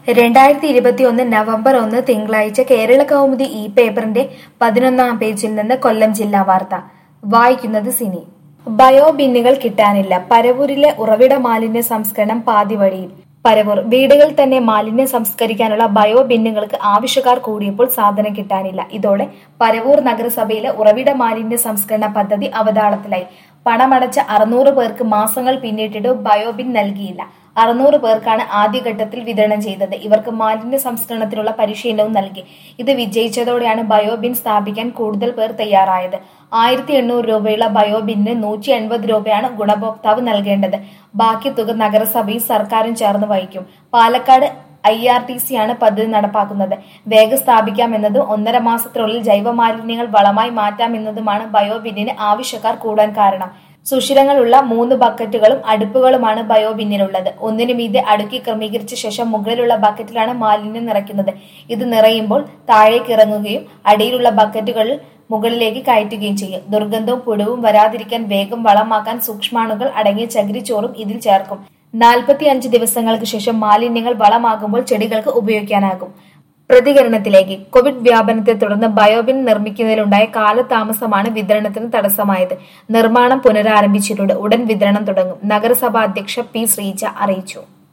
രണ്ടായിരത്തി ഇരുപത്തിയൊന്ന് നവംബർ ഒന്ന് തിങ്കളാഴ്ച കേരള കൗമുദി ഇ പേപ്പറിന്റെ പതിനൊന്നാം പേജിൽ നിന്ന് കൊല്ലം ജില്ലാ വാർത്ത വായിക്കുന്നത് സിനി ബയോ ബിന്നുകൾ കിട്ടാനില്ല പരവൂരിലെ ഉറവിട മാലിന്യ സംസ്കരണം പാതിവഴിയിൽ പരവൂർ വീടുകളിൽ തന്നെ മാലിന്യം സംസ്കരിക്കാനുള്ള ബയോ ബിന്നുകൾക്ക് ആവശ്യക്കാർ കൂടിയപ്പോൾ സാധനം കിട്ടാനില്ല ഇതോടെ പരവൂർ നഗരസഭയിലെ ഉറവിട മാലിന്യ സംസ്കരണ പദ്ധതി അവതാളത്തിലായി പണമടച്ച അറുന്നൂറ് പേർക്ക് മാസങ്ങൾ പിന്നിട്ടിട്ട് ബയോബിൻ നൽകിയില്ല അറുന്നൂറ് പേർക്കാണ് ആദ്യഘട്ടത്തിൽ വിതരണം ചെയ്തത് ഇവർക്ക് മാലിന്യ സംസ്കരണത്തിനുള്ള പരിശീലനവും നൽകി ഇത് വിജയിച്ചതോടെയാണ് ബയോബിൻ സ്ഥാപിക്കാൻ കൂടുതൽ പേർ തയ്യാറായത് ആയിരത്തി എണ്ണൂറ് രൂപയുള്ള ബയോബിന്നിന് നൂറ്റി എൺപത് രൂപയാണ് ഗുണഭോക്താവ് നൽകേണ്ടത് ബാക്കി തുക നഗരസഭയും സർക്കാരും ചേർന്ന് വഹിക്കും Palakkad I R T C ആണ് പദ്ധതി നടപ്പാക്കുന്നത് വേഗം സ്ഥാപിക്കാമെന്നതും ഒന്നര മാസത്തിനുള്ളിൽ ജൈവമാലിന്യങ്ങൾ വളമായി മാറ്റാമെന്നതുമാണ് ബയോബിന്നിന് ആവശ്യക്കാർ കൂടാൻ കാരണം സുഷിരങ്ങളുള്ള മൂന്ന് ബക്കറ്റുകളും അടുപ്പുകളുമാണ് ബയോബിന്നിലുള്ളത് ഒന്നിനു മീതെ അടുക്കി ക്രമീകരിച്ച ശേഷം മുകളിലുള്ള ബക്കറ്റിലാണ് മാലിന്യം നിറയ്ക്കുന്നത് ഇത് നിറയുമ്പോൾ താഴേക്ക് ഇറങ്ങുകയും അടിയിലുള്ള ബക്കറ്റുകളിൽ മുകളിലേക്ക് കയറ്റുകയും ചെയ്യും ദുർഗന്ധവും പുഴവും വരാതിരിക്കാൻ വേഗം വളമാക്കാൻ സൂക്ഷ്മാണുകൾ അടങ്ങിയ ചകിരിച്ചോറും ഇതിൽ ചേർക്കും നാൽപ്പത്തി അഞ്ച് ദിവസങ്ങൾക്ക് ശേഷം മാലിന്യങ്ങൾ വളമാകുമ്പോൾ ചെടികൾക്ക് ഉപയോഗിക്കാനാകും പ്രതികരണത്തിലേക്ക് കോവിഡ് വ്യാപനത്തെ തുടർന്ന് ബയോബിൻ നിർമ്മിക്കുന്നതിലുണ്ടായ കാലതാമസമാണ് വിതരണത്തിന് തടസ്സമായത് നിർമ്മാണം പുനരാരംഭിച്ചിട്ടുണ്ട് ഉടൻ വിതരണം തുടങ്ങും നഗരസഭാ അധ്യക്ഷ പി ശ്രീജ അറിയിച്ചു